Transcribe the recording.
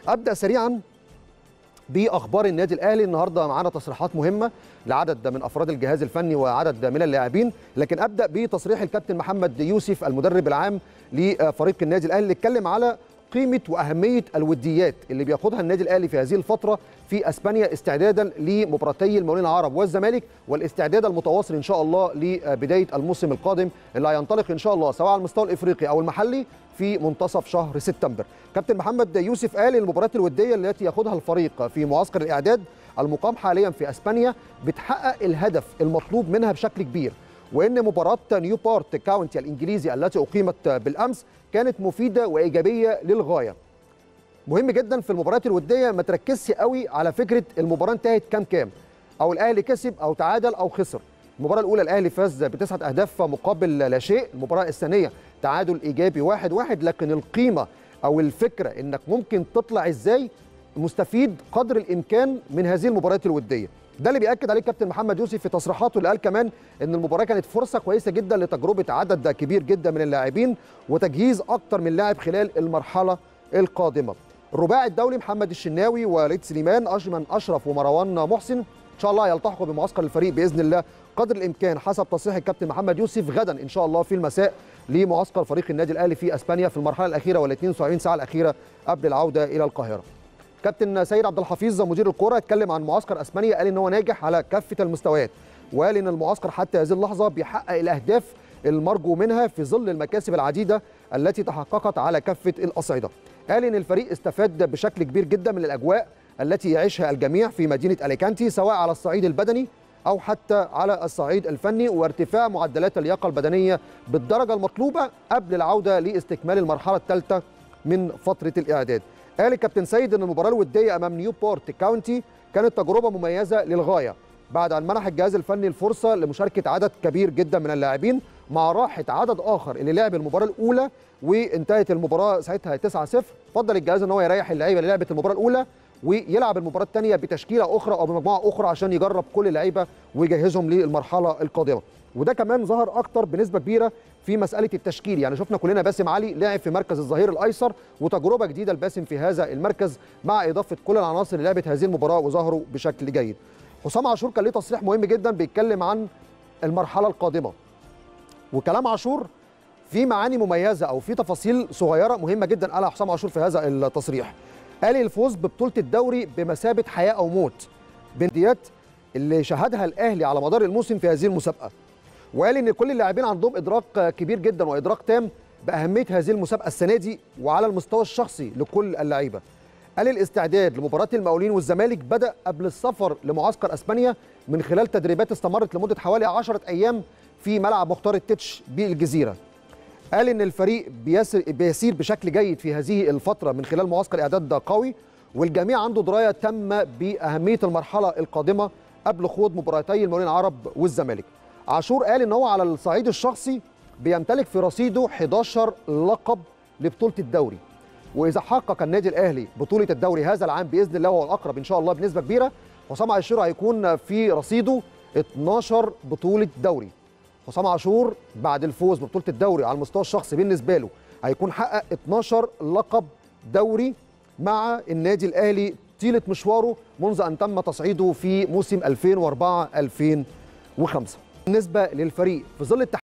ابدا سريعا باخبار النادي الاهلي النهارده معانا تصريحات مهمه لعدد من افراد الجهاز الفني وعدد من اللاعبين لكن ابدا بتصريح الكابتن محمد يوسف المدرب العام لفريق النادي الاهلي اللي اتكلم على قيمه واهميه الوديات اللي بياخدها النادي الاهلي في هذه الفتره في اسبانيا استعدادا لمباراتي المقاولين العرب والزمالك والاستعداد المتواصل ان شاء الله لبدايه الموسم القادم اللي هينطلق ان شاء الله سواء على المستوى الافريقي او المحلي في منتصف شهر سبتمبر. كابتن محمد يوسف قال المباريات الوديه التي ياخدها الفريق في معسكر الاعداد المقام حاليا في اسبانيا بتحقق الهدف المطلوب منها بشكل كبير وان مباراه نيوبورت كاونتي الانجليزي التي اقيمت بالامس كانت مفيده وايجابيه للغايه. مهم جدا في المباريات الوديه ما تركزش قوي على فكره المباراه انتهت كام كام او الاهلي كسب او تعادل او خسر. المباراه الاولى الاهلي فاز بتسعه اهداف مقابل لا شيء، المباراه الثانيه تعادل ايجابي واحد واحد لكن القيمه او الفكره انك ممكن تطلع ازاي مستفيد قدر الامكان من هذه المباريات الوديه. ده اللي بياكد عليه كابتن محمد يوسف في تصريحاته اللي قال كمان ان المباراه كانت فرصه كويسه جدا لتجربه عدد كبير جدا من اللاعبين وتجهيز اكتر من لاعب خلال المرحله القادمه. الرباعي الدولي محمد الشناوي وليد سليمان اجمن اشرف ومروان محسن ان شاء الله يلتحقوا بمعسكر الفريق باذن الله قدر الامكان حسب تصريح الكابتن محمد يوسف غدا ان شاء الله في المساء لمعسكر فريق النادي الاهلي في اسبانيا في المرحله الاخيره وال 72 ساعه الاخيره قبل العوده الى القاهره. كابتن سيد عبد الحفيظ مدير الكره اتكلم عن معسكر اسبانيا قال ان هو ناجح على كافه المستويات وقال ان المعسكر حتى هذه اللحظه بيحقق الاهداف المرجو منها في ظل المكاسب العديده التي تحققت على كافه الاصعده. قال ان الفريق استفاد بشكل كبير جدا من الاجواء التي يعيشها الجميع في مدينه اليكانتي سواء على الصعيد البدني او حتى على الصعيد الفني وارتفاع معدلات اللياقه البدنيه بالدرجه المطلوبه قبل العوده لاستكمال المرحله الثالثه من فتره الاعداد. قال الكابتن سيد ان المباراه الوديه امام نيوبورت كاونتي كانت تجربه مميزه للغايه بعد ان منح الجهاز الفني الفرصه لمشاركه عدد كبير جدا من اللاعبين مع راحه عدد اخر اللي لعب المباراه الاولى وانتهت المباراه ساعتها 9-0 فضل الجهاز ان هو يريح اللعيبه اللي لعبت المباراه الاولى ويلعب المباراه الثانيه بتشكيله اخرى او بمجموعه اخرى عشان يجرب كل اللعيبه ويجهزهم للمرحله القادمه وده كمان ظهر اكتر بنسبه كبيره في مساله التشكيل يعني شفنا كلنا باسم علي لعب في مركز الظهير الايسر وتجربه جديده لباسم في هذا المركز مع اضافه كل العناصر اللي لعبت هذه المباراه وظهروا بشكل جيد حسام عاشور كان ليه تصريح مهم جدا بيتكلم عن المرحله القادمه وكلام عاشور في معاني مميزه او في تفاصيل صغيره مهمه جدا قالها حسام عاشور في هذا التصريح قال الفوز ببطوله الدوري بمثابه حياه او موت بنديات اللي شهدها الاهلي على مدار الموسم في هذه المسابقه وقال ان كل اللاعبين عندهم ادراك كبير جدا وادراك تام باهميه هذه المسابقه السنه دي وعلى المستوى الشخصي لكل اللعيبه قال الاستعداد لمباراه المقاولين والزمالك بدا قبل السفر لمعسكر اسبانيا من خلال تدريبات استمرت لمده حوالي 10 ايام في ملعب مختار التتش بالجزيره قال ان الفريق بيسير, بيسير بشكل جيد في هذه الفتره من خلال معسكر اعداد قوي والجميع عنده درايه تامه باهميه المرحله القادمه قبل خوض مباراتي المقاولين العرب والزمالك عاشور قال ان هو على الصعيد الشخصي بيمتلك في رصيده 11 لقب لبطوله الدوري واذا حقق النادي الاهلي بطوله الدوري هذا العام باذن الله هو الاقرب ان شاء الله بنسبه كبيره حسام عاشور هيكون في رصيده 12 بطوله دوري حسام عاشور بعد الفوز ببطوله الدوري على المستوى الشخصي بالنسبه له هيكون حقق 12 لقب دوري مع النادي الاهلي طيله مشواره منذ ان تم تصعيده في موسم 2004 2005 بالنسبه للفريق في ظل